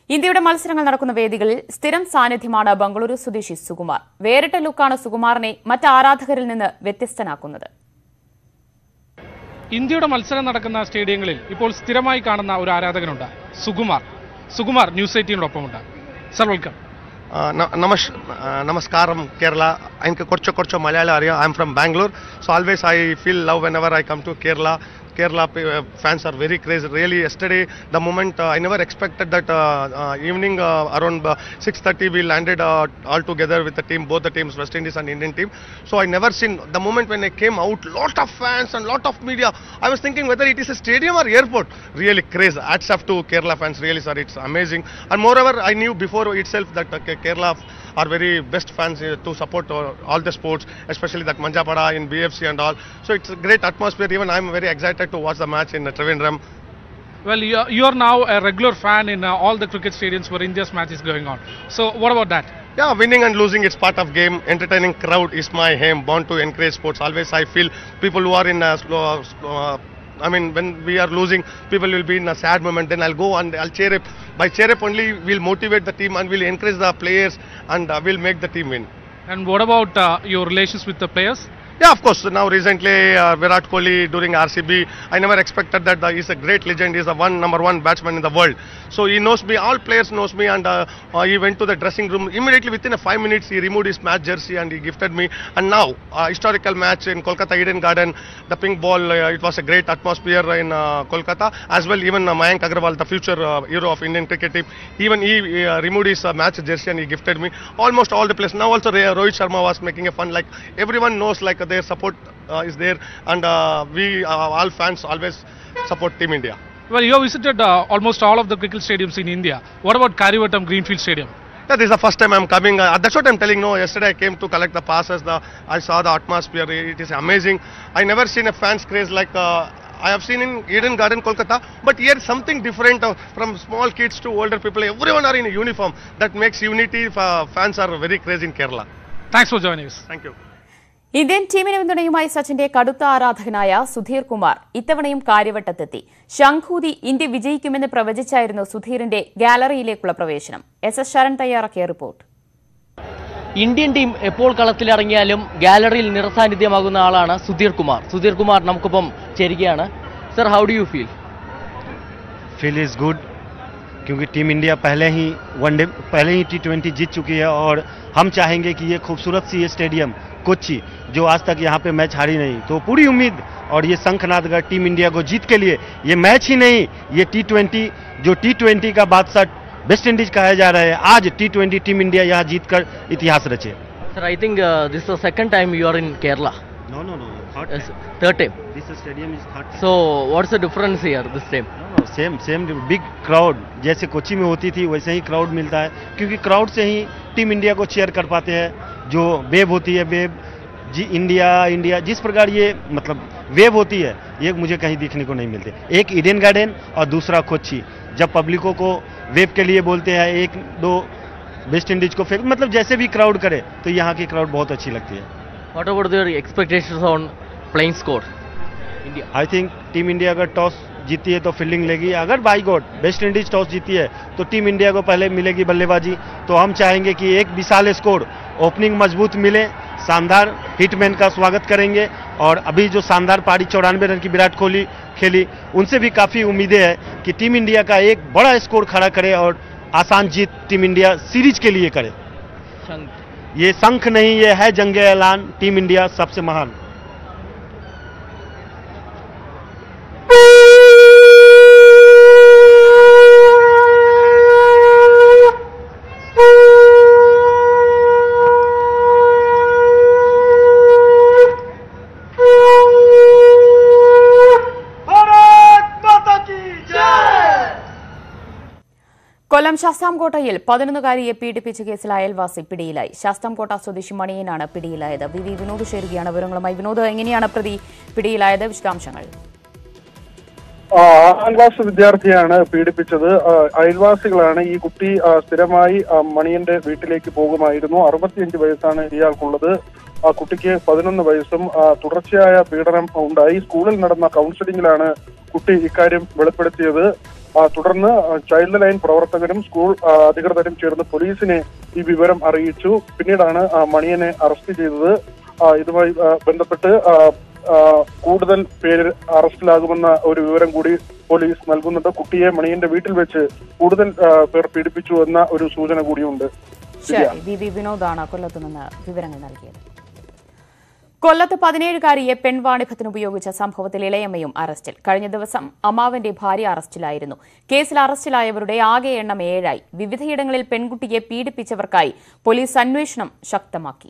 ഇന്ത്യയുടെ മത്സരങ്ങൾ നടക്കുന്ന വേദികളിൽ സ്ഥിരം സാന്നിധ്യമാണ് ബംഗളൂരു സ്വദേശി സുകുമാർ വേറിട്ട ലുക്കാണ് സുകുമാറിനെ മറ്റ് ആരാധകരിൽ നിന്ന് വ്യത്യസ്തനാക്കുന്നത് ഇന്ത്യയുടെ മത്സരം നടക്കുന്ന സ്റ്റേഡിയങ്ങളിൽ ഇപ്പോൾ സ്ഥിരമായി കാണുന്ന ഒരു ആരാധകനുണ്ട് സുകുമാർ സുകുമാർ ന്യൂസ് എയ്റ്റീനോടൊപ്പമുണ്ട് sir welcome Uh, na- namash, uh, namaskaram Kerala. I'm Korcho Korcho Malayala area. I'm from Bangalore. So always I feel love whenever I come to Kerala. Kerala uh, fans are very crazy. Really, yesterday the moment uh, I never expected that uh, uh, evening uh, around uh, 6:30 we landed uh, all together with the team, both the teams, West Indies and Indian team. So I never seen the moment when I came out, lot of fans and lot of media. I was thinking whether it is a stadium or airport. Really crazy. Hats off to Kerala fans. Really, sir, it's amazing. And moreover, I knew before itself that uh, Ke- Kerala are very best fans uh, to support uh, all the sports, especially that Manjapada in BFC and all. So it's a great atmosphere. Even I'm very excited to watch the match in uh, Trivandrum. Well, you are, you are now a regular fan in uh, all the cricket stadiums where India's match is going on. So what about that? Yeah, winning and losing it's part of game. Entertaining crowd is my aim. Born to encourage sports. Always I feel people who are in a slow, slow uh, I mean, when we are losing, people will be in a sad moment. Then I'll go and I'll cheer up. By cheer up only, we'll motivate the team and we'll encourage the players and uh, we'll make the team win. And what about uh, your relations with the players? Yeah, of course. Now recently, uh, Virat Kohli during RCB, I never expected that uh, he's a great legend. He's the one number one batsman in the world. So he knows me. All players knows me, and uh, uh, he went to the dressing room immediately. Within a five minutes, he removed his match jersey and he gifted me. And now, uh, historical match in Kolkata Eden Garden, the pink ball. Uh, it was a great atmosphere in uh, Kolkata as well. Even uh, Mayank Agarwal, the future uh, hero of Indian cricket team, even he uh, removed his uh, match jersey and he gifted me. Almost all the players. Now also Ray- Rohit Sharma was making a fun. Like everyone knows, like uh, their support uh, is there, and uh, we uh, all fans always support Team India. Well, you have visited uh, almost all of the cricket stadiums in India. What about Karivattam Greenfield Stadium? Yeah, this is the first time I'm coming. Uh, that's what I'm telling. No, yesterday I came to collect the passes. The I saw the atmosphere. It is amazing. I never seen a fans craze like. Uh, I have seen in Eden Garden, Kolkata, but here something different uh, from small kids to older people. Everyone are in a uniform. That makes unity. Uh, fans are very crazy in Kerala. Thanks for joining us. Thank you. Indian ടീമിന് പിന്തുണയുമായി സച്ചിന്റെ കടുത്ത ആരാധകനായ സുധീർ കുമാർ ഇത്തവണയും കാര്യവട്ടത്തെത്തി ശംഖൂതി India വിജയിക്കുമെന്ന് പ്രവചിച്ചായിരുന്നു സുധീറിന്റെ ഗാലറിയിലേക്കുള്ള പ്രവേശനം S S Sharan തയ്യാറാക്കിയ report Indian team എപ്പോൾ കളത്തിലിറങ്ങിയാലും ഗാലറിയിൽ നിറസാന്നിധ്യമാകുന്ന ആളാണ് സുധീർ കുമാർ സുധീർ കുമാർ നമുക്കൊപ്പം ചേരുകയാണ് sir how do you feel feel is good क्योंकि टीम इंडिया पहले ही वनडे पहले ही टी ट्वेंटी जीत चुकी है और हम चाहेंगे कि ये खूबसूरत सी ये स्टेडियम कोच्चि जो आज तक यहाँ पे मैच हारी नहीं तो पूरी उम्मीद और ये शंखनादगढ़ टीम इंडिया को जीत के लिए ये मैच ही नहीं ये टी ट्वेंटी जो टी ट्वेंटी का बादशाह वेस्ट इंडीज कहा जा रहा है आज टी ट्वेंटी टीम इंडिया यहाँ जीत कर इतिहास रचे sir I think this the second time you are in Kerala no no no third time this stadium is third so what's the difference here this time same same big crowd जैसे कोची में होती थी वैसे ही crowd मिलता है क्योंकि crowd से ही टीम इंडिया को चेयर कर पाते हैं जो वेव होती है वेव जी इंडिया इंडिया जिस प्रकार ये मतलब वेव होती है ये मुझे कहीं दिखने को नहीं मिलते एक ईडन गार्डन और दूसरा कोची जब पब्लिकों को वेव के लिए बोलते हैं एक दो वेस्ट इंडीज को फेंक मतलब जैसे भी क्राउड करे तो यहाँ की क्राउड बहुत अच्छी लगती है what about their expectations on playing score India I think team India अगर टॉस जीती है तो फील्डिंग लेगी अगर by god West Indies toss जीती है तो टीम इंडिया को पहले मिलेगी बल्लेबाजी तो हम चाहेंगे कि एक विशाल स्कोर ओपनिंग मजबूत मिले शानदार हिटमैन का स्वागत करेंगे और अभी जो शानदार पारी चौरानवे रन की विराट कोहली खेली उनसे भी काफ़ी उम्मीदें हैं कि टीम इंडिया का एक बड़ा स्कोर खड़ा करे और आसान जीत टीम इंडिया सीरीज के लिए करे ये शंख नहीं ये है जंग ऐलान टीम इंडिया सबसे महान കൊല്ലം ശാസ്താംകോട്ടയിൽ പതിനൊന്നുകാരിയെ പീഡിപ്പിച്ച കേസിൽ അയൽവാസി പിടിയിലായി ശാസ്താംകോട്ട സ്വദേശി മണിയനാണ് പിടിയിലായത് വി വി വിനോദ് ചേരുകയാണ് വിവരങ്ങളുമായി വിനോദ് എങ്ങനെയാണ് പ്രതി പിടിയിലായത് വിശദാംശങ്ങൾ ആ, ആറാം ക്ലാസ് വിദ്യാർത്ഥിയാണ് പീഡിപ്പിച്ചത് ആ, അയൽവാസികളാണ് ഈ കുട്ടി ആ, സ്ഥിരമായി ആ, മണിയന്റെ വീട്ടിലേക്ക് പോകുമായിരുന്നു അറുപത്തിയഞ്ച് വയസ്സാണ് ഇയാൾക്കുള്ളത് ആ കുട്ടിക്ക് പതിനൊന്ന് വയസ്സും ആ, തുടർച്ചയായ പീഡനം ഉണ്ടായി സ്കൂളിൽ നടന്ന കൗൺസിലിംഗിലാണ് കുട്ടി ഇക്കാര്യം വെളിപ്പെടുത്തിയത് ആ, തുടർന്ന് ചൈൽഡ് ലൈൻ പ്രവർത്തകരും സ്കൂൾ ആ, അധികൃതരും ചേർന്ന് പോലീസിനെ ഈ വിവരം അറിയിച്ചു പിന്നീടാണ് ആ, മണിയനെ അറസ്റ്റ് ചെയ്തത് ആ, ഇതുമായി ആ, ബന്ധപ്പെട്ട് ആ, ആ, കൂടുതൽ പേര് അറസ്റ്റിലാകുമെന്ന ഒരു വിവരം കൂടി പോലീസ് നൽകുന്നുണ്ട് കുട്ടിയെ മണിയന്റെ വീട്ടിൽ വെച്ച് കൂടുതൽ ആ, പേർ പീഡിപ്പിച്ചു എന്ന ഒരു സൂചന കൂടിയുണ്ട് ശരി വി വി വിനോദാണ് കൊല്ലത്തു നിന്ന് വിവരങ്ങൾ നൽകിയത് കൊല്ലത്ത് പതിനേഴുകാരിയെ പെൺവാണിഭത്തിന് ഉപയോഗിച്ച സംഭവത്തിൽ ഇളയമ്മയും അറസ്റ്റിൽ കഴിഞ്ഞ ദിവസം അമ്മാവന്റെ ഭാര്യ അറസ്റ്റിലായിരുന്നു കേസിൽ അറസ്റ്റിലായവരുടെ ആകെ എണ്ണം ഏഴായി വിവിധയിടങ്ങളിൽ പെൺകുട്ടിയെ പീഡിപ്പിച്ചവർക്കായി പോലീസ് അന്വേഷണം ശക്തമാക്കി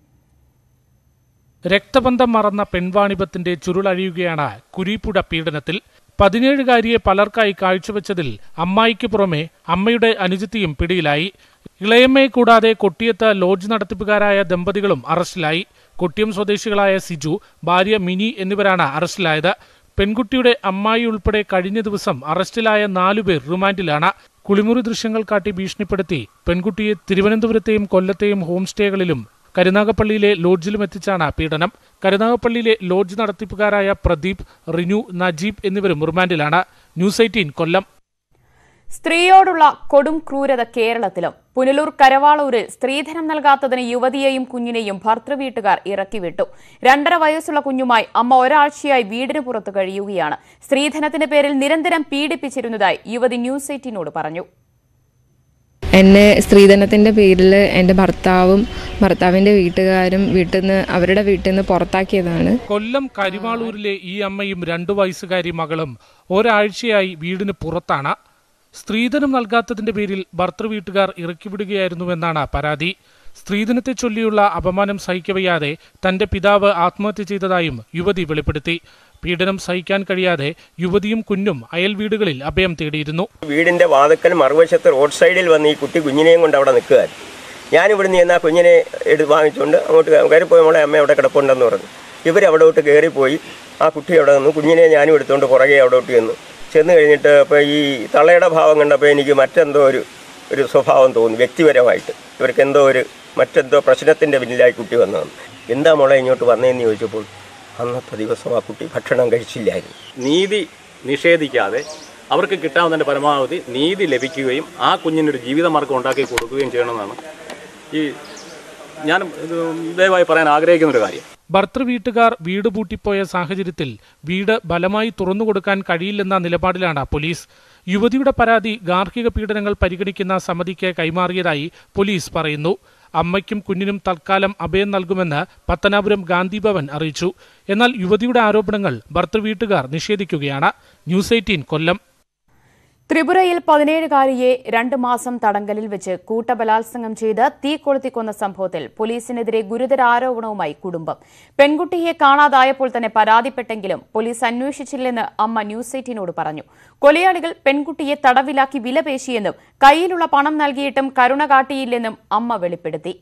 രക്തബന്ധം മറന്ന പെൺവാണിഭത്തിന്റെ ചുരുളഴിയുകയാണ് കുരീപ്പുഴ പീഡനത്തിൽ പതിനേഴുകാരിയെ പലർക്കായി കാഴ്ചവെച്ചതിൽ അമ്മായിക്ക് പുറമെ അമ്മയുടെ അനുജത്തിയും പിടിയിലായി ഇളയമ്മയെ കൂടാതെ കൊട്ടിയത്ത് ലോഡ്ജ് നടത്തിപ്പുകാരായ ദമ്പതികളും അറസ്റ്റിലായി കൊട്ടിയം സ്വദേശികളായ സിജു ഭാര്യ മിനി എന്നിവരാണ് അറസ്റ്റിലായത് പെൺകുട്ടിയുടെ അമ്മായി ഉൾപ്പെടെ കഴിഞ്ഞ ദിവസം അറസ്റ്റിലായ നാലുപേർ റിമാൻഡിലാണ് കുളിമുറി ദൃശ്യങ്ങൾ കാട്ടി ഭീഷണിപ്പെടുത്തി പെൺകുട്ടിയെ തിരുവനന്തപുരത്തെയും കൊല്ലത്തെയും ഹോം സ്റ്റേകളിലും കരുനാഗപ്പള്ളിയിലെ ലോഡ്ജിലും എത്തിച്ചാണ് പീഡനം കരുനാഗപ്പള്ളിയിലെ ലോഡ്ജ് നടത്തിപ്പുകാരായ പ്രദീപ് റിനു നജീബ് എന്നിവരും റിമാൻഡിലാണ് ന്യൂസ് എയ്റ്റീൻ കൊല്ലം സ്ത്രീയോടുള്ള കൊടും ക്രൂരത കേരളത്തിലും പുനലൂർ കരവാളൂരിൽ സ്ത്രീധനം നൽകാത്തതിന് യുവതിയെയും കുഞ്ഞിനെയും ഭർത്തൃവീട്ടുകാർ ഇറക്കിവിട്ടു രണ്ടര വയസ്സുള്ള കുഞ്ഞുമായി അമ്മ ഒരാഴ്ചയായി വീടിന് പുറത്ത് കഴിയുകയാണ് സ്ത്രീധനത്തിന്റെ പേരിൽ നിരന്തരം പീഡിപ്പിച്ചിരുന്നതായി യുവതി ന്യൂസ് എയ്റ്റീനോട് പറഞ്ഞു എന്നെ സ്ത്രീധനത്തിൻ്റെ പേരിൽ എൻ്റെ ഭർത്താവും ഭർത്താവിൻ്റെ വീട്ടുകാരും വീട്ടിൽ നിന്ന് അവരുടെ വീട്ടിൽ നിന്ന് പുറത്താക്കിയതാണ് കൊല്ലം കരിവാളൂരിലെ ഈ അമ്മയും രണ്ടു വയസ്സുകാരി മകളും ഒരാഴ്ചയായി വീടിന് പുറത്താണ് സ്ത്രീധനം നൽകാത്തതിന്റെ പേരിൽ ഭർത്തൃവീട്ടുകാർ ഇറക്കിവിടുകയായിരുന്നുവെന്നാണ് പരാതി സ്ത്രീധനത്തെ ചൊല്ലിയുള്ള അപമാനം സഹിക്കവയ്യാതെ തന്റെ പിതാവ് ആത്മഹത്യ ചെയ്തതായും യുവതി വെളിപ്പെടുത്തി പീഡനം സഹിക്കാൻ കഴിയാതെ യുവതിയും കുഞ്ഞും അയൽ വീടുകളിൽ അഭയം തേടിയിരുന്നു വീടിന്റെ വാതക്കൽ മറുവശത്ത് റോഡ് സൈഡിൽ വന്ന് ഈ കുട്ടി കുഞ്ഞിനെയും കൊണ്ട് അവിടെ നിൽക്കുക ഞാൻ ഇവിടുന്ന് ചെന്ന് ആ കുഞ്ഞിനെ എടു വാങ്ങിച്ചുകൊണ്ട് അങ്ങോട്ട് കയറിപ്പോയി മോളെ അമ്മ അവിടെ കിടപ്പുണ്ടെന്ന് പറഞ്ഞു ഇവർ അവിടോട്ട് കയറിപ്പോയി ആ കുട്ടി അവിടെ നിന്നു കുഞ്ഞിനെ ഞാനും എടുത്തുകൊണ്ട് പുറകെ അവിടോട്ട് ചെന്നു ചെന്ന് കഴിഞ്ഞിട്ട് അപ്പോൾ ഈ തള്ളയുടെ ഭാവം കണ്ടപ്പോൾ എനിക്ക് മറ്റെന്തോ ഒരു ഒരു സ്വഭാവം തോന്നി വ്യക്തിപരമായിട്ട് ഇവർക്ക് എന്തോ ഒരു മറ്റെന്തോ പ്രശ്നത്തിൻ്റെ പിന്നിലായി കുട്ടി വന്നതാണ് എന്താ മോളെ ഇങ്ങോട്ട് വന്നതെന്ന് ചോദിച്ചപ്പോൾ അന്നത്തെ ദിവസം ആ കുട്ടി ഭക്ഷണം കഴിച്ചില്ലായിരുന്നു നീതി നിഷേധിക്കാതെ അവർക്ക് കിട്ടാവുന്നതിൻ്റെ പരമാവധി നീതി ലഭിക്കുകയും ആ കുഞ്ഞിനൊരു ജീവിതമാർഗം ഉണ്ടാക്കി കൊടുക്കുകയും ചെയ്യണമെന്നാണ് ഈ ഞാൻ ഇത് ദയവായി പറയാൻ ആഗ്രഹിക്കുന്ന ഒരു കാര്യം ഭർത്തൃവീട്ടുകാർ വീട് പൂട്ടിപ്പോയ സാഹചര്യത്തിൽ വീട് ബലമായി തുറന്നുകൊടുക്കാൻ കഴിയില്ലെന്ന നിലപാടിലാണ് പോലീസ് യുവതിയുടെ പരാതി ഗാർഹിക പീഡനങ്ങൾ പരിഗണിക്കുന്ന സമിതിക്ക് കൈമാറിയതായി പോലീസ് പറയുന്നു അമ്മയ്ക്കും കുഞ്ഞിനും തൽക്കാലം അഭയം നൽകുമെന്ന് പത്തനാപുരം ഗാന്ധിഭവൻ അറിയിച്ചു എന്നാൽ യുവതിയുടെ ആരോപണങ്ങൾ ഭർത്തൃവീട്ടുകാർ നിഷേധിക്കുകയാണ് ന്യൂസ് എയ്റ്റീൻ കൊല്ലം ത്രിപുരയിൽ പതിനേഴുകാരിയെ രണ്ട് മാസം തടങ്കലിൽ വെച്ച് കൂട്ടബലാത്സംഗം ചെയ്ത് തീ കൊളുത്തിക്കൊന്ന സംഭവത്തിൽ പോലീസിനെതിരെ ഗുരുതര ആരോപണവുമായി കുടുംബം പെൺകുട്ടിയെ കാണാതായപ്പോൾ തന്നെ പരാതിപ്പെട്ടെങ്കിലും പോലീസ് അന്വേഷിച്ചില്ലെന്ന് അമ്മ ന്യൂസ് എയ്റ്റീനോട് പറഞ്ഞു കൊലയാളികൾ പെൺകുട്ടിയെ തടവിലാക്കി വിലപേശിയെന്നും കയ്യിലുള്ള പണം നൽകിയിട്ടും കരുണ കാട്ടിയില്ലെന്നും അമ്മ വെളിപ്പെടുത്തി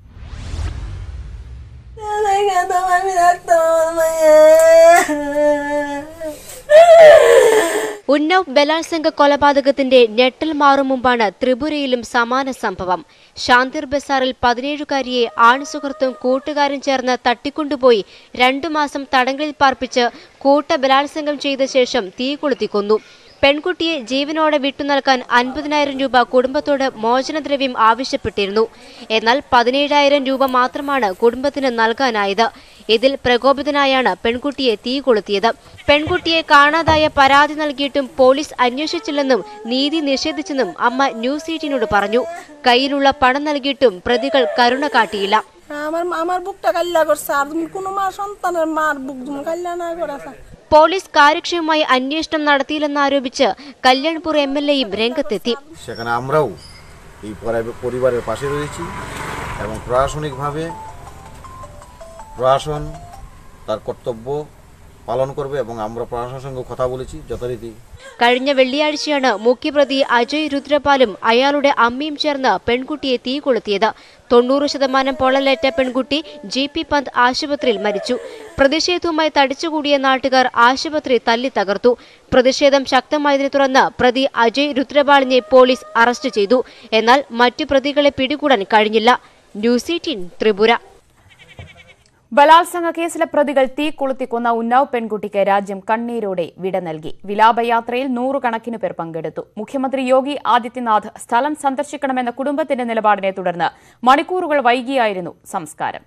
ഉന്നവ് ബലാത്സംഗ കൊലപാതകത്തിന്റെ ഞെട്ടൽ മാറും മുമ്പാണ് ത്രിപുരയിലും സമാന സംഭവം ശാന്തിർ ബസാറിൽ പതിനേഴുകാരിയെ ആൺസുഹൃത്തും കൂട്ടുകാരും ചേർന്ന് തട്ടിക്കൊണ്ടുപോയി രണ്ടു മാസം തടങ്കലിൽ പാർപ്പിച്ച് കൂട്ട ബലാത്സംഗം ചെയ്ത ശേഷം തീ കൊളുത്തി കൊന്നു പെൺകുട്ടിയെ ജീവനോടെ വിട്ടുനൽകാൻ അൻപതിനായിരം രൂപ കുടുംബത്തോട് മോചനദ്രവ്യം ആവശ്യപ്പെട്ടിരുന്നു എന്നാൽ പതിനേഴായിരം രൂപ മാത്രമാണ് കുടുംബത്തിന് നൽകാനായത് ഇതിൽ പ്രകോപിതനായാണ് പെൺകുട്ടിയെ തീ കൊളുത്തിയത് പെൺകുട്ടിയെ കാണാതായ പരാതി നൽകിയിട്ടും പോലീസ് അന്വേഷിച്ചില്ലെന്നും നീതി നിഷേധിച്ചെന്നും അമ്മ ന്യൂസ് എയ്റ്റീനോട് പറഞ്ഞു കയ്യിലുള്ള പണം നൽകിയിട്ടും പ്രതികൾ കരുണ കാട്ടിയില്ല আমার আমার বুকটা কাল্লা করছে আর তুমি কোনো মা সন্তানের মার বুক তুমি কাল্লা না করেছে പോലീസ് കാര്യക്ഷമമായി അന്വേഷണം നടത്തിയില്ലെന്നാരോപിച്ച് കല്യാൺപൂർ എം എൽ എയും രംഗത്തെത്തി সেখানে আমরাও এই পরি- পরিবারের পাশে রয়েছি এবং প্রশাসনিকভাবে প্রশাসন তার কর্তব্য পালন করবে এবং আমরা প্রশাসনের সঙ্গে কথা বলেছি যথারীতি കഴിഞ്ഞ വെള്ളിയാഴ്ചയാണ് മുഖ്യപ്രതി അജയ് രുദ്രപാലും അയാളുടെ അമ്മയും ചേർന്ന് പെൺകുട്ടിയെ തീ കൊളുത്തിയത് തൊണ്ണൂറ് ശതമാനം പൊള്ളലേറ്റ പെൺകുട്ടി ജി പി പന്ത് ആശുപത്രിയിൽ മരിച്ചു പ്രതിഷേധവുമായി തടിച്ചുകൂടിയ നാട്ടുകാർ ആശുപത്രി തല്ലി തകർത്തു പ്രതിഷേധം ശക്തമായതിനെ തുടർന്ന് പ്രതി അജയ് രുദ്രപാലിനെ പോലീസ് അറസ്റ്റ് ചെയ്തു എന്നാൽ മറ്റു പ്രതികളെ പിടികൂടാൻ കഴിഞ്ഞില്ല ന്യൂസ് എയ്റ്റീൻ ത്രിപുര ബലാത്സംഗ കേസിലെ പ്രതികൾ തീ കൊളുത്തിക്കൊന്ന ഉന്നാവ് പെൺകുട്ടിക്ക് രാജ്യം കണ്ണീരോടെ വിട നൽകി വിലാപയാത്രയിൽ നൂറുകണക്കിന് പേർ പങ്കെടുത്തു മുഖ്യമന്ത്രി യോഗി ആദിത്യനാഥ് സ്ഥലം സന്ദർശിക്കണമെന്ന കുടുംബത്തിന്റെ നിലപാടിനെ തുടർന്ന് മണിക്കൂറുകൾ വൈകിയായിരുന്നു സംസ്കാരം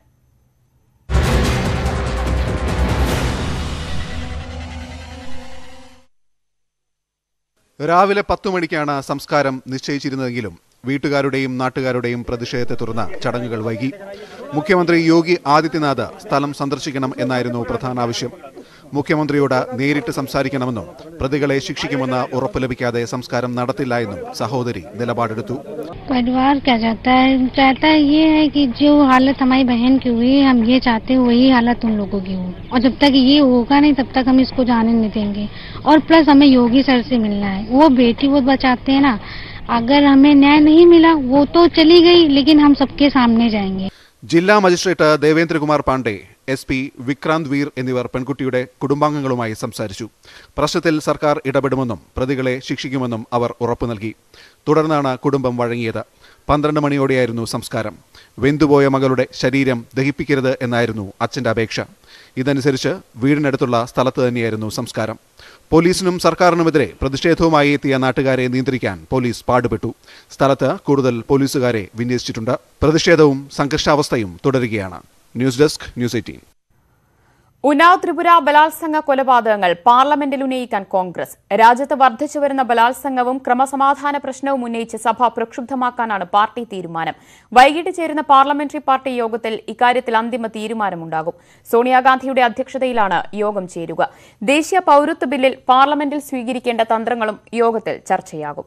രാവിലെ പത്തു മണിക്കാണ് സംസ്കാരം നിശ്ചയിച്ചിരുന്നതെങ്കിലും വീട്ടുകാരുടെയും നാട്ടുകാരുടെയും പ്രതിഷേധത്തെ തുടർന്ന് ചടങ്ങുകൾ വൈകി മുഖ്യമന്ത്രി യോഗി ആദിത്യനാഥ് സ്ഥലം സന്ദർശിക്കണം എന്നായിരുന്നു പ്രധാന ആവശ്യം മുഖ്യമന്ത്രിയോട് നേരിട്ട് സംസാരിക്കണമെന്നും പ്രതികളെ ശിക്ഷിക്കുമെന്ന് ഉറപ്പ് ലഭിക്കാതെ സംസ്കാരം നടത്തില്ല എന്നും സഹോദരി നിലപാടെടുത്തു परिवार क्या चाहता है चाहता है ये है कि जो हालत हमारी बहन की हुई है हम ये चाहते हैं वही हालत उन लोगों की हो और जब तक ये होगा नहीं तब तक हम इसको जाने नहीं देंगे और प्लस हमें योगी सर से मिलना है वो बेटी वो बचाते हैं ना अगर हमें न्याय नहीं मिला वो तो चली गई लेकिन हम सबके सामने जाएंगे ജില്ലാ magistrate Devendra Kumar Pandey S P Vikrant Veer എന്നിവർ പെൺകുട്ടിയുടെ കുടുംബാംഗങ്ങളുമായി സംസാരിച്ചു പ്രശ്നത്തിൽ സർക്കാർ ഇടപെടുമെന്നും പ്രതികളെ ശിക്ഷിക്കുമെന്നും അവർ ഉറപ്പു നൽകി തുടർന്നാണ് കുടുംബം വഴങ്ങിയത് പന്ത്രണ്ട് മണിയോടെയായിരുന്നു സംസ്കാരം വെന്തുപോയ മകളുടെ ശരീരം ദഹിപ്പിക്കരുത് എന്നായിരുന്നു അച്ഛന്റെ അപേക്ഷ ഇതനുസരിച്ച് വീടിനടുത്തുള്ള സ്ഥലത്ത് തന്നെയായിരുന്നു സംസ്കാരം പോലീസിനും സർക്കാരിനുമെതിരെ പ്രതിഷേധവുമായി എത്തിയ നാട്ടുകാരെ നിയന്ത്രിക്കാൻ പോലീസ് പാടുപെട്ടു സ്ഥലത്ത് കൂടുതൽ പോലീസുകാരെ വിന്യസിച്ചിട്ടുണ്ട് പ്രതിഷേധവും സംഘർഷാവസ്ഥയും തുടരുകയാണ് news desk news eighteen Unnao Tripura ബലാത്സംഗ കൊലപാതകങ്ങൾ പാർലമെന്റിൽ ഉന്നയിക്കാൻ കോൺഗ്രസ് രാജ്യത്ത് വർദ്ധിച്ചുവരുന്ന ബലാത്സംഗവും ക്രമസമാധാന പ്രശ്നവും ഉന്നയിച്ച് സഭ പ്രക്ഷുബ്ധമാക്കാനാണ് പാർട്ടി തീരുമാനം വൈകിട്ട് ചേരുന്ന പാർലമെന്ററി പാർട്ടി യോഗത്തിൽ ഇക്കാര്യത്തിൽ അന്തിമ തീരുമാനമുണ്ടാകും സോണിയാഗാന്ധിയുടെ അധ്യക്ഷതയിലാണ് യോഗം ചേരുക ദേശീയ പൌരത്വ ബില്ലിൽ പാർലമെന്റിൽ സ്വീകരിക്കേണ്ട തന്ത്രങ്ങളും യോഗത്തിൽ ചർച്ചയാകും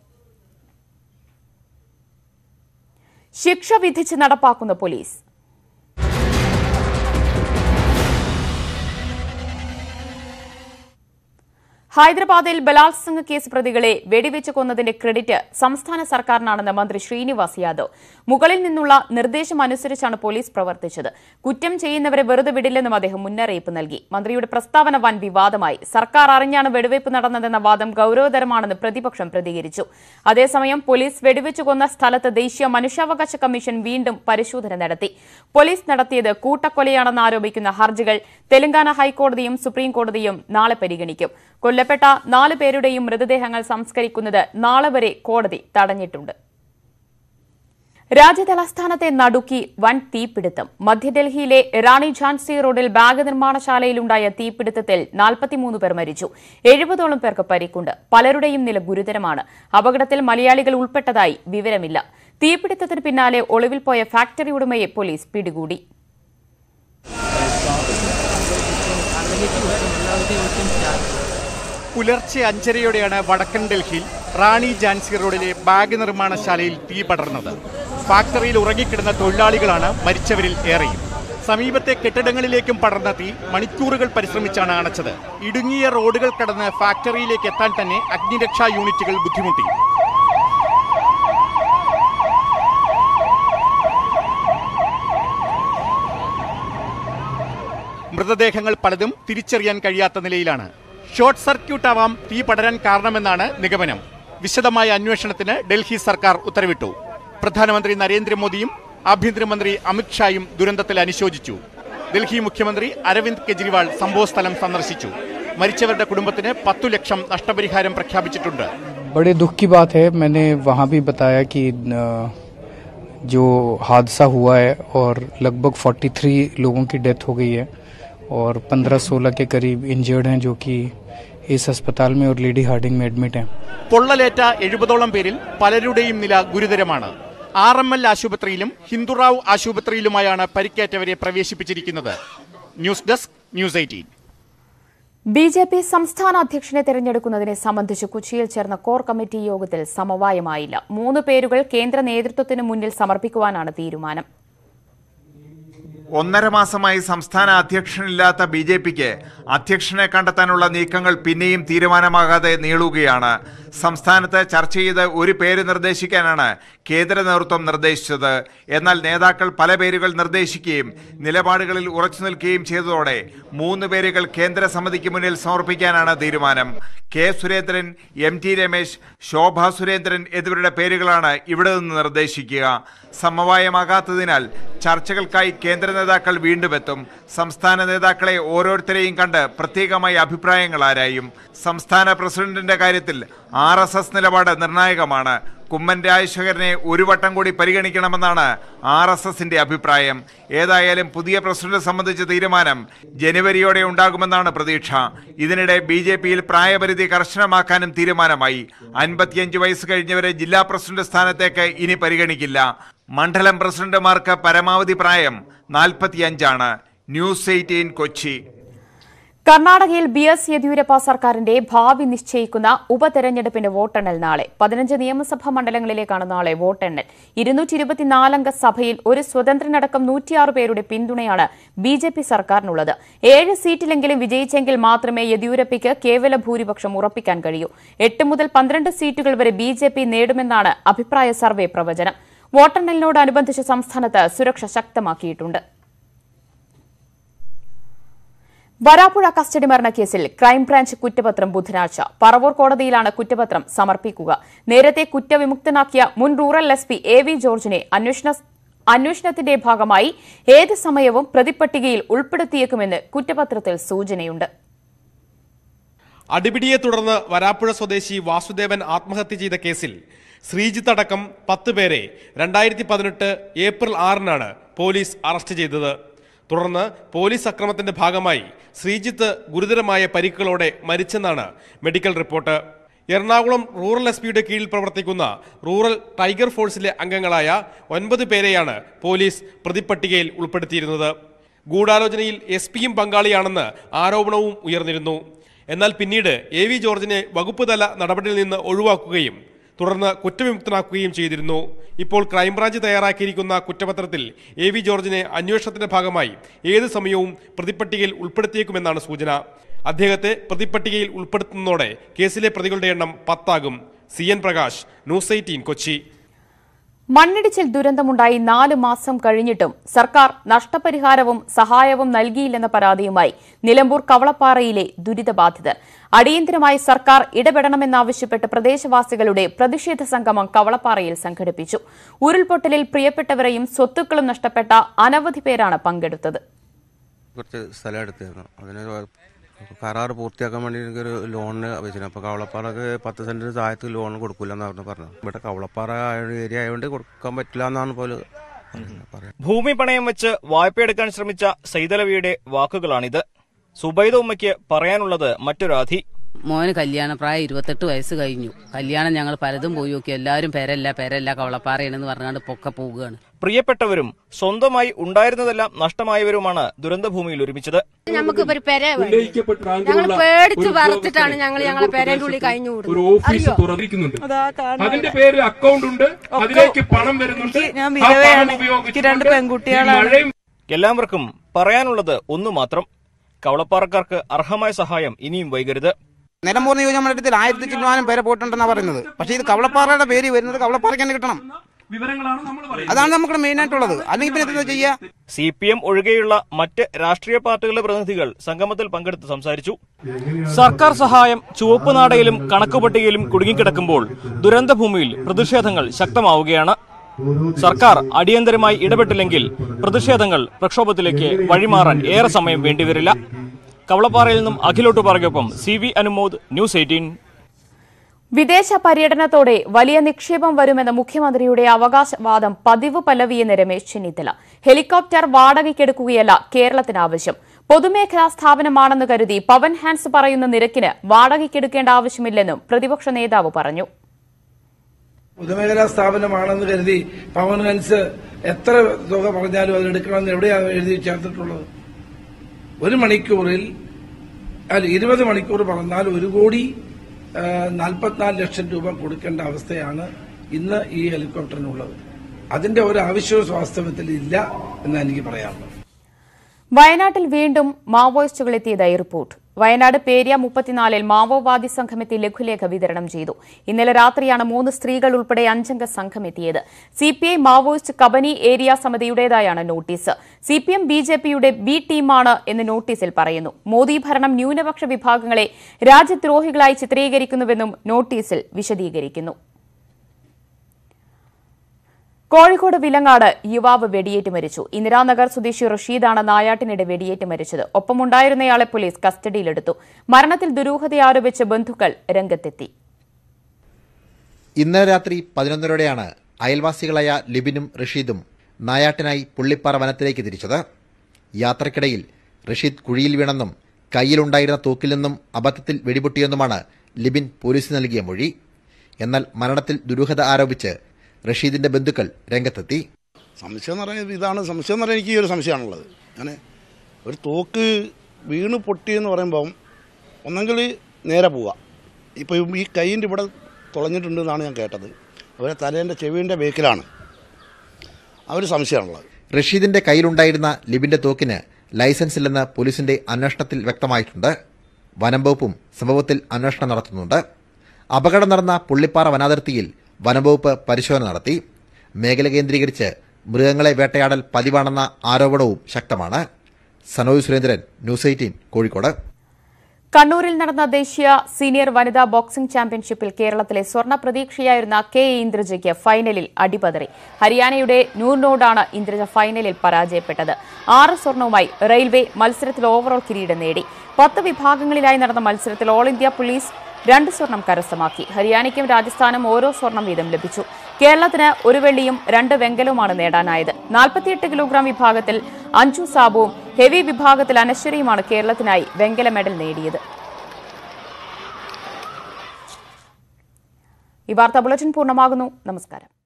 ശിക്ഷ വിധിച്ച് നടപ്പാക്കുന്ന പോലീസ് ഹൈദരാബാദിൽ ബലാത്സംഗ കേസ് പ്രതികളെ വെടിവെച്ച് കൊന്നതിന്റെ ക്രെഡിറ്റ് സംസ്ഥാന സർക്കാരിനാണെന്ന് മന്ത്രി ശ്രീനിവാസ് യാദവ് മുകളിൽ നിന്നുള്ള നിർദ്ദേശം അനുസരിച്ചാണ് പോലീസ് പ്രവർത്തിച്ചത് കുറ്റം ചെയ്യുന്നവരെ വെറുതെ വിടില്ലെന്നും അദ്ദേഹം മുന്നറിയിപ്പ് നൽകി മന്ത്രിയുടെ പ്രസ്താവന വൻ വിവാദമായി സർക്കാർ അറിഞ്ഞാണ് വെടിവയ്പ് നടന്നതെന്ന വാദം ഗൌരവതരമാണെന്ന് പ്രതിപക്ഷം പ്രതികരിച്ചു അതേസമയം പോലീസ് വെടിവെച്ച് കൊന്ന സ്ഥലത്ത് ദേശീയ മനുഷ്യാവകാശ കമ്മീഷൻ വീണ്ടും പരിശോധന നടത്തി പോലീസ് നടത്തിയത് കൂട്ടക്കൊലയാണെന്ന് ആരോപിക്കുന്ന ഹർജികൾ തെലങ്കാന ഹൈക്കോടതിയും സുപ്രീം കോടതിയും നാളെ പരിഗണിക്കും കൊല്ലപ്പെട്ട നാല് പേരുടെയും മൃതദേഹങ്ങൾ സംസ്കരിക്കുന്നത് നാളെ വരെ കോടതി തടഞ്ഞിട്ടുണ്ട് രാജ്യതലസ്ഥാനത്തെ നടുക്കി വൻ തീപിടുത്തം മധ്യഡൽഹിയിലെ റാണി ഝാൻസി റോഡിൽ ബാഗ് നിർമ്മാണശാലയിലുണ്ടായ തീപിടുത്തത്തിൽ നാൽപ്പത്തിമൂന്ന് പേർ മരിച്ചു എഴുപതോളം പേർക്ക് പരിക്കുണ്ട് പലരുടെയും നില ഗുരുതരമാണ് അപകടത്തിൽ മലയാളികൾ ഉൾപ്പെട്ടതായി വിവരമില്ല തീപിടുത്തത്തിന് പിന്നാലെ ഒളിവിൽ പോയ ഫാക്ടറി ഉടമയെ പോലീസ് പിടികൂടി പുലർച്ചെ അഞ്ചരയോടെയാണ് വടക്കൻ ഡൽഹിയിൽ റാണി ജാൻസി റോഡിലെ ബാഗ് നിർമ്മാണശാലയിൽ തീ പടർന്നത് ഫാക്ടറിയിൽ ഉറങ്ങിക്കിടന്ന തൊഴിലാളികളാണ് മരിച്ചവരിൽ ഏറെയും സമീപത്തെ കെട്ടിടങ്ങളിലേക്കും പടർന്ന തീ മണിക്കൂറുകൾ പരിശ്രമിച്ചാണ് അണച്ചത് ഇടുങ്ങിയ റോഡുകൾ കടന്ന് ഫാക്ടറിയിലേക്ക് എത്താൻ തന്നെ അഗ്നിരക്ഷാ യൂണിറ്റുകൾ ബുദ്ധിമുട്ടി മൃതദേഹങ്ങൾ പലതും തിരിച്ചറിയാൻ കഴിയാത്ത നിലയിലാണ് ഷോർട്ട് സർക്യൂട്ട് ആവാം തീ പടരാൻ കാരണമെന്നാണ് നിഗമനം വിശദമായ അന്വേഷണത്തിന് ഡൽഹി സർക്കാർ ഉത്തരവിട്ടു പ്രധാനമന്ത്രി നരേന്ദ്രമോദിയും ആഭ്യന്തരമന്ത്രി അമിത്ഷായും ദുരന്തത്തിൽ അനുശോചിച്ചു ഡൽഹി മുഖ്യമന്ത്രി അരവിന്ദ് കെജ്രിവാൾ സംഭവസ്ഥലം സന്ദർശിച്ചു മരിച്ചവരുടെ കുടുംബത്തിന് പത്തു ലക്ഷം നഷ്ടപരിഹാരം പ്രഖ്യാപിച്ചിട്ടുണ്ട് बड़े दुख की बात है मैंने वहाँ भी बताया कि अ, जो हादसा हुआ है और लगभग 43 लोगों की डेथ हो गई है और 15-16 के करीब इंजर्ड हैं जो कि इस अस्पताल में और लेडी हार्डिंग में एडमिट हैं പൊള്ളലേറ്റ എഴുപതോളം പേരിൽ പലരുടെയും നില ഗുരുതരമാണ് ആർ എം എൽ ആശുപത്രിയിലും ഹിന്ദുറാവ് ആശുപത്രിയിലുമായാണ് പരിക്കേറ്റവരെ പ്രവേശിപ്പിച്ചിരിക്കുന്നത് news desk news eighteen B J P സംസ്ഥാന അധ്യക്ഷനെ തെരഞ്ഞെടുക്കുന്നതിനെ സംബന്ധിച്ച് കൊച്ചിയിൽ ചേർന്ന കോർ കമ്മിറ്റി യോഗത്തിൽ സമവായമായില്ല മൂന്ന് പേരുകൾ കേന്ദ്ര നേതൃത്വത്തിന് മുന്നിൽ സമർപ്പിക്കുവാനാണ് തീരുമാനം ഒന്നര മാസമായി സംസ്ഥാന അധ്യക്ഷനില്ലാത്ത ബി ജെ പിക്ക് അധ്യക്ഷനെ കണ്ടെത്താനുള്ള നീക്കങ്ങൾ പിന്നെയും തീരുമാനമാകാതെ നീളുകയാണ് സംസ്ഥാനത്ത് ചർച്ച ചെയ്ത് ഒരു പേര് നിർദ്ദേശിക്കാനാണ് കേന്ദ്ര നേതൃത്വം നിർദ്ദേശിച്ചത് എന്നാൽ നേതാക്കൾ പല പേരുകൾ നിർദ്ദേശിക്കുകയും നിലപാടുകളിൽ ഉറച്ചു നിൽക്കുകയും ചെയ്തതോടെ മൂന്ന് പേരുകൾ കേന്ദ്ര സമിതിക്ക് മുന്നിൽ സമർപ്പിക്കാനാണ് തീരുമാനം K Surendran M T Ramesh Shobha Surendran എന്നിവരുടെ പേരുകളാണ് ഇവിടെ നിന്ന് നിർദ്ദേശിക്കുക സമവായമാകാത്തതിനാൽ ചർച്ചകൾക്കായി കേന്ദ്ര നേതാക്കൾ വീണ്ടും എത്തും സംസ്ഥാന നേതാക്കളെ ഓരോരുത്തരെയും കണ്ട് പ്രത്യേകമായി അഭിപ്രായങ്ങൾ ആരായും സംസ്ഥാന പ്രസിഡന്റിന്റെ കാര്യത്തിൽ ആർ എസ് എസ് നിലപാട് നിർണായകമാണ് കുമ്മൻ രാജശേഖരനെ ഒരു വട്ടം കൂടി പരിഗണിക്കണമെന്നാണ് ആർ എസ് എസിന്റെ അഭിപ്രായം ഏതായാലും പുതിയ പ്രസിഡന്റ് സംബന്ധിച്ച തീരുമാനം ജനുവരിയോടെ ഉണ്ടാകുമെന്നാണ് പ്രതീക്ഷ ഇതിനിടെ ബി ജെ പിയിൽ പ്രായപരിധി കർശനമാക്കാനും തീരുമാനമായി അൻപത്തിയഞ്ച് വയസ്സ് കഴിഞ്ഞവരെ ജില്ലാ പ്രസിഡന്റ് സ്ഥാനത്തേക്ക് ഇനി പരിഗണിക്കില്ല മണ്ഡലം പ്രസിഡന്റുമാർക്ക് പരമാവധി പ്രായം നാൽപ്പത്തിയഞ്ചാണ് ന്യൂസ് എയ്റ്റീൻ കൊച്ചി കർണാടകയിൽ ബി എസ് യെദ്യൂരപ്പ സർക്കാരിന്റെ ഭാവി നിശ്ചയിക്കുന്ന ഉപതെരഞ്ഞെടുപ്പിന്റെ വോട്ടെണ്ണൽ നാളെ പതിനഞ്ച് നിയമസഭാ മണ്ഡലങ്ങളിലേക്കാണ് നാളെ വോട്ടെണ്ണൽ ഇരുന്നൂറ്റി ഇരുപത്തിനാലംഗ സഭയിൽ ഒരു സ്വതന്ത്രനടക്കം നൂറ്റിയാറ് പേരുടെ പിന്തുണയാണ് ബി ജെ പി സർക്കാരിനുള്ളത് ഏഴ് സീറ്റിലെങ്കിലും വിജയിച്ചെങ്കിൽ മാത്രമേ യെദ്യൂരപ്പയ്ക്ക് കേവല ഭൂരിപക്ഷം ഉറപ്പിക്കാൻ കഴിയൂ എട്ട് മുതൽ പന്ത്രണ്ട് സീറ്റുകൾ വരെ ബി ജെ പി നേടുമെന്നാണ് അഭിപ്രായ സർവേ പ്രവചനം വോട്ടെണ്ണലിനോടനുബന്ധിച്ച് സംസ്ഥാനത്ത് സുരക്ഷ ശക്തമാക്കിയിട്ടുണ്ട് വരാപ്പുഴ കസ്റ്റഡി മരണക്കേസിൽ ക്രൈംബ്രാഞ്ച് കുറ്റപത്രം ബുധനാഴ്ച പറവൂർ കോടതിയിലാണ് കുറ്റപത്രം സമർപ്പിക്കുക നേരത്തെ കുറ്റവിമുക്തനാക്കിയ മുൻ rural S P A V ജോർജിനെ അന്വേഷണ അന്വേഷണത്തിന്റെ ഭാഗമായി ഏത് സമയവും പ്രതിപ്പട്ടികയിൽ ഉൾപ്പെടുത്തിയേക്കുമെന്ന് കുറ്റപത്രത്തിൽ സൂചനയുണ്ട് അടിപിടിയെ തുടർന്ന് വരാപ്പുഴ സ്വദേശി വാസുദേവൻ ആത്മഹത്യ ചെയ്ത കേസിൽ ശ്രീജിത്ത് അടക്കം പത്ത് പേരെ രണ്ടായിരത്തി പതിനെട്ട് ഏപ്രിൽ ആറിനാണ് പോലീസ് അറസ്റ്റ് ചെയ്തത് തുടർന്ന് പോലീസ് അക്രമത്തിന്റെ ഭാഗമായി ശ്രീജിത്ത് ഗുരുതരമായ പരിക്കുകളോടെ മരിച്ചെന്നാണ് medical report Ernakulam rural S പിയുടെ കീഴിൽ പ്രവർത്തിക്കുന്ന റൂറൽ ടൈഗർ ഫോഴ്സിലെ അംഗങ്ങളായ ഒൻപത് പേരെയാണ് പോലീസ് പ്രതിപ്പട്ടികയിൽ ഉൾപ്പെടുത്തിയിരുന്നത് ഗൂഢാലോചനയിൽ എസ് പിയും പങ്കാളിയാണെന്ന് ആരോപണവും ഉയർന്നിരുന്നു എന്നാൽ പിന്നീട് എ വി ജോർജിനെ വകുപ്പ് തല നടപടിയിൽ നിന്ന് ഒഴിവാക്കുകയും തുടർന്ന് കുറ്റവിമുക്തനാക്കുകയും ചെയ്തിരുന്നു ഇപ്പോൾ ക്രൈംബ്രാഞ്ച് തയ്യാറാക്കിയിരിക്കുന്ന കുറ്റപത്രത്തിൽ എ വി ജോർജിനെ അന്വേഷണത്തിന്റെ ഭാഗമായി ഏത് സമയവും പ്രതിപ്പട്ടികയിൽ ഉൾപ്പെടുത്തിയേക്കുമെന്നാണ് സൂചന അദ്ദേഹത്തെ പ്രതിപ്പട്ടികയിൽ ഉൾപ്പെടുത്തുന്നതോടെ കേസിലെ പ്രതികളുടെ എണ്ണം പത്താകും C N Prakash news eighteen Kochi മണ്ണിടിച്ചിൽ ദുരന്തമുണ്ടായി നാല് മാസം കഴിഞ്ഞിട്ടും സർക്കാർ നഷ്ടപരിഹാരവും സഹായവും നൽകിയില്ലെന്ന പരാതിയുമായി നിലമ്പൂർ കവളപ്പാറയിലെ ദുരിതബാധിതർ അടിയന്തരമായി സർക്കാർ ഇടപെടണമെന്നാവശ്യപ്പെട്ട് പ്രദേശവാസികളുടെ പ്രതിഷേധ സംഗമം കവളപ്പാറയിൽ സംഘടിപ്പിച്ചു ഉരുൾപൊട്ടലിൽ പ്രിയപ്പെട്ടവരെയും സ്വത്തുക്കളും നഷ്ടപ്പെട്ട അനവധി പേരാണ് പങ്കെടുത്തത് കുറച്ച് സ്ഥലം എടുത്തിരുന്നു അതിനൊരു കരാർ പൂർത്തിയാക്കാൻ വേണ്ടി എനിക്കൊരു ലോണിന് അപേക്ഷിച്ചു അപ്പോൾ കവളപ്പാറക്ക് പത്ത് സെൻറ്റിന് താഴത്ത് ലോൺ കൊടുക്കില്ല എന്നാണ് പറഞ്ഞത് ഇവിടെ കവളപ്പാറ ഏരിയ ആയതുകൊണ്ട് കൊടുക്കാൻ പറ്റില്ല എന്നാണ് പോലും പറയാം ഭൂമി പണയം വെച്ച് വായ്പയെടുക്കാൻ ശ്രമിച്ച സൈതലവിയുടെ വാക്കുകളാണിത് സുബൈദ ഉമ്മയ്ക്ക് പറയാനുള്ളത് മറ്റൊരാധി മോന് കല്യാണ പ്രായം ഇരുപത്തെട്ട് വയസ്സ് കഴിഞ്ഞു കല്യാണം ഞങ്ങൾ പലതും പോയി നോക്കി എല്ലാവരും പെരല്ല പെരല്ല കവളപ്പാറയാണെന്ന് പറഞ്ഞാണ്ട് പൊക്ക പോവുകയാണ് പ്രിയപ്പെട്ടവരും സ്വന്തമായി ഉണ്ടായിരുന്നതെല്ലാം നഷ്ടമായവരുമാണ് ദുരന്തഭൂമിയിൽ ഒരുമിച്ചത് നമുക്ക് ഒരു പെര ഞങ്ങൾ പേടിച്ച് വറുത്തിട്ടാണ് ഞങ്ങൾ ഞങ്ങളെ പെരേന്റെ ഉള്ളിൽ കഴിഞ്ഞു ഒരു ഓഫീസ് തുറന്നിരിക്കുന്നുണ്ട് അതിന്റെ പേരിൽ അക്കൗണ്ട് ഉണ്ട് അതിലേക്ക് പണം വരുന്നുണ്ട് ഞാൻ ആ പണം വിധവയാണ്. ഉപയോഗിച്ചുകൊണ്ട് എനിക്ക് രണ്ട് പെൺകുട്ടികളാണ്. ഈ മഴയും എല്ലാവർക്കും പറയാനുള്ളത് ഒന്നു മാത്രം കവളപ്പാറക്കാർക്ക് അർഹമായ സഹായം ഇനിയും വൈകരുത് നിലമ്പൂർ നിയോജകമണ്ഡലത്തിൽ ആയിരത്തി ചില്ലുവാനും പേരെ പോയിട്ടുണ്ടെന്നാണ് പറയുന്നത് പക്ഷേ ഇത് കവളപ്പാറയുടെ പേര് വരുന്നത് കവളപ്പാറയ്ക്ക് തന്നെ കിട്ടണം വിവരങ്ങളാണ് നമ്മൾ പറയുന്നത് അതാണ് നമുക്ക് മെയിൻ ആയിട്ടുള്ളത് അല്ലെങ്കിൽ പിന്നെ എന്താ ചെയ്യുക സി പി എം ഒഴികെയുള്ള മറ്റ് രാഷ്ട്രീയ പാർട്ടികളുടെ പ്രതിനിധികൾ സംഗമത്തിൽ പങ്കെടുത്ത് സംസാരിച്ചു സർക്കാർ സഹായം ചുവപ്പ് നാടയിലും കണക്കുപട്ടികയിലും കുടുങ്ങിക്കിടക്കുമ്പോൾ ദുരന്തഭൂമിയിൽ പ്രതിഷേധങ്ങൾ ശക്തമാവുകയാണ് സർക്കാർ അടിയന്തരമായി ഇടപെട്ടില്ലെങ്കിൽ പ്രതിഷേധങ്ങൾ പ്രക്ഷോഭത്തിലേക്ക് വഴിമാറാൻ ഏറെ സമയം വേണ്ടിവരില്ല കവളപ്പാറയിൽ നിന്നും അഖിലോട്ട് പറകൊപ്പം C V Anumod news eighteen വിദേശ പര്യടനത്തോടെ വലിയ നിക്ഷേപം വരുമെന്ന മുഖ്യമന്ത്രിയുടെ അവകാശവാദം പതിവ് പല്ലവിയെന്ന് രമേശ് ചെന്നിത്തല ഹെലികോപ്റ്റർ വാടകയ്ക്കെടുക്കുകയല്ല കേരളത്തിന് ആവശ്യം പൊതുമേഖലാ സ്ഥാപനമാണെന്ന് കരുതി പവൻ ഹാൻസ് പറയുന്ന നിരക്കിന് വാടകയ്ക്കെടുക്കേണ്ട ആവശ്യമില്ലെന്നും പ്രതിപക്ഷ നേതാവ് പറഞ്ഞു പൊതുമേഖലാ സ്ഥാപനമാണെന്ന് കരുതി പവൻ ഹൻസ് എത്ര തുക പറഞ്ഞാലും അത് എടുക്കണമെന്ന് എവിടെയാണ് എഴുതി ചേർത്തിട്ടുള്ളത് ഒരു മണിക്കൂറിൽ അല്ല ഇരുപത് മണിക്കൂർ പറഞ്ഞാൽ ഒരു കോടി ആ, നാൽപ്പത്തിനാല് ലക്ഷം രൂപ കൊടുക്കേണ്ട അവസ്ഥയാണ് ഇന്ന് ഈ ഹെലികോപ്റ്ററിനുള്ളത് അതിന്റെ ഒരു ആവശ്യവും വാസ്തവത്തിൽ ഇല്ല എന്നാണ് എനിക്ക് പറയാനുള്ളത് വയനാട്ടിൽ വീണ്ടും മാവോയിസ്റ്റുകൾ എത്തിയതായി റിപ്പോർട്ട് വയനാട് പേരിയ മുപ്പത്തിനാലിൽ മാവോവാദി സംഘമെത്തി ലഘുലേഖ വിതരണം ചെയ്തു ഇന്നലെ രാത്രിയാണ് മൂന്ന് സ്ത്രീകൾ ഉൾപ്പെടെ അഞ്ചംഗ സംഘം എത്തിയത് സിപിഐ മാവോയിസ്റ്റ് കബനി ഏരിയ സമിതിയുടേതായാണ് നോട്ടീസ് സിപിഎം ബി ജെ പിയുടെ ബി ടീമാണ് എന്ന് നോട്ടീസിൽ പറയുന്നു മോദി ഭരണം ന്യൂനപക്ഷ വിഭാഗങ്ങളെ രാജ്യദ്രോഹികളായി ചിത്രീകരിക്കുന്നുവെന്നും നോട്ടീസിൽ വിശദീകരിക്കുന്നു കോഴിക്കോട് വിലങ്ങാട് യുവാവ് വെടിയേറ്റ് മരിച്ചു ഇന്ദിരാനഗർ സ്വദേശി റഷീദാണ് നായാട്ടിനിടെ വെടിയേറ്റ് മരിച്ചത് ഒപ്പമുണ്ടായിരുന്നയാളെ പോലീസ് കസ്റ്റഡിയിലെടുത്തു മരണത്തിൽ ദുരൂഹത ആരോപിച്ച് ബന്ധുക്കൾ രംഗത്തെത്തി ഇന്നലെ രാത്രി പതിനൊന്നരയോടെയാണ് അയൽവാസികളായ ലിബിനും റഷീദും നായാട്ടിനായി പുള്ളിപ്പാറ വനത്തിലേക്ക് തിരിച്ചത് യാത്രക്കിടയിൽ റഷീദ് കുഴിയിൽ വീണെന്നും കയ്യിലുണ്ടായിരുന്ന തോക്കിൽ നിന്നും അബദ്ധത്തിൽ വെടിപൊട്ടിയെന്നുമാണ് ലിബിൻ പോലീസിന് നൽകിയ മൊഴി എന്നാൽ മരണത്തിൽ ദുരൂഹത ആരോപിച്ച് റഷീദിന്റെ ബന്ധുക്കൾ രംഗത്തെത്തി സംശയം എന്ന് പറയുന്നത് ഇതാണ് സംശയം എന്ന് പറയുന്നത് എനിക്ക് ഈ ഒരു സംശയമാണുള്ളത് അങ്ങനെ ഒരു തോക്ക് വീണ് പൊട്ടിയെന്ന് പറയുമ്പം ഒന്നെങ്കിൽ നേരെ പോവുക ഇപ്പോൾ ഈ കൈയിൻ്റെ ഇവിടെ തുളഞ്ഞിട്ടുണ്ട് എന്നാണ് ഞാൻ കേട്ടത് അവരെ തലേൻ്റെ ചെവിൻ്റെ ബേക്കിലാണ് ആ ഒരു സംശയമാണുള്ളത് റഷീദിന്റെ കയ്യിലുണ്ടായിരുന്ന ലിബിന്റെ തോക്കിന് ലൈസൻസ് ഇല്ലെന്ന് പോലീസിന്റെ അന്വേഷണത്തിൽ വ്യക്തമായിട്ടുണ്ട് വനം വകുപ്പും സംഭവത്തിൽ അന്വേഷണം നടത്തുന്നുണ്ട് അപകടം നടന്ന പുള്ളിപ്പാറ വനാതിർത്തിയിൽ വനം വകുപ്പ് പരിശോധന നടത്തി മേഖല കേന്ദ്രീകരിച്ച് മൃഗങ്ങളെ വേട്ടയാടൽ പതിവാണെന്ന ആരോപണവും ശക്തമാണ് സനോജ് സുരേന്ദ്രൻ ന്യൂസ് എയ്റ്റീൻ കോഴിക്കോട് കണ്ണൂരിൽ നടന്ന ദേശീയ സീനിയർ വനിതാ ബോക്സിംഗ് ചാമ്പ്യൻഷിപ്പിൽ കേരളത്തിലെ സ്വർണ്ണ പ്രതീക്ഷയായിരുന്ന കെ എ ഇന്ദ്രജയ്ക്ക് ഫൈനലിൽ അടിപതറി ഹരിയാനയുടെ നൂറിനോടാണ് ഇന്ദ്രജ ഫൈനലിൽ പരാജയപ്പെട്ടത് ആറ് സ്വർണവുമായി റെയിൽവേ മത്സരത്തിൽ ഓവറോൾ കിരീടം നേടി പത്ത് വിഭാഗങ്ങളിലായി നടന്ന മത്സരത്തിൽ ഓൾ ഇന്ത്യ പോലീസ് രണ്ട് സ്വർണം കരസ്ഥമാക്കി ഹരിയാനയ്ക്കും രാജസ്ഥാനും ഓരോ സ്വർണം വീതം ലഭിച്ചു കേരളത്തിന് ഒരു വെള്ളിയും രണ്ട് വെങ്കലവുമാണ് നേടാനായത് നാൽപ്പത്തിയെട്ട് കിലോഗ്രാം വിഭാഗത്തിൽ അഞ്ജു സാബുവും ഹെവി വിഭാഗത്തിൽ അനശ്വരയുമാണ് കേരളത്തിനായി വെങ്കല മെഡൽ നേടിയത് ഈ വാർത്താ ബുള്ളറ്റിൻ പൂർണ്ണമാകുന്നു നമസ്കാരം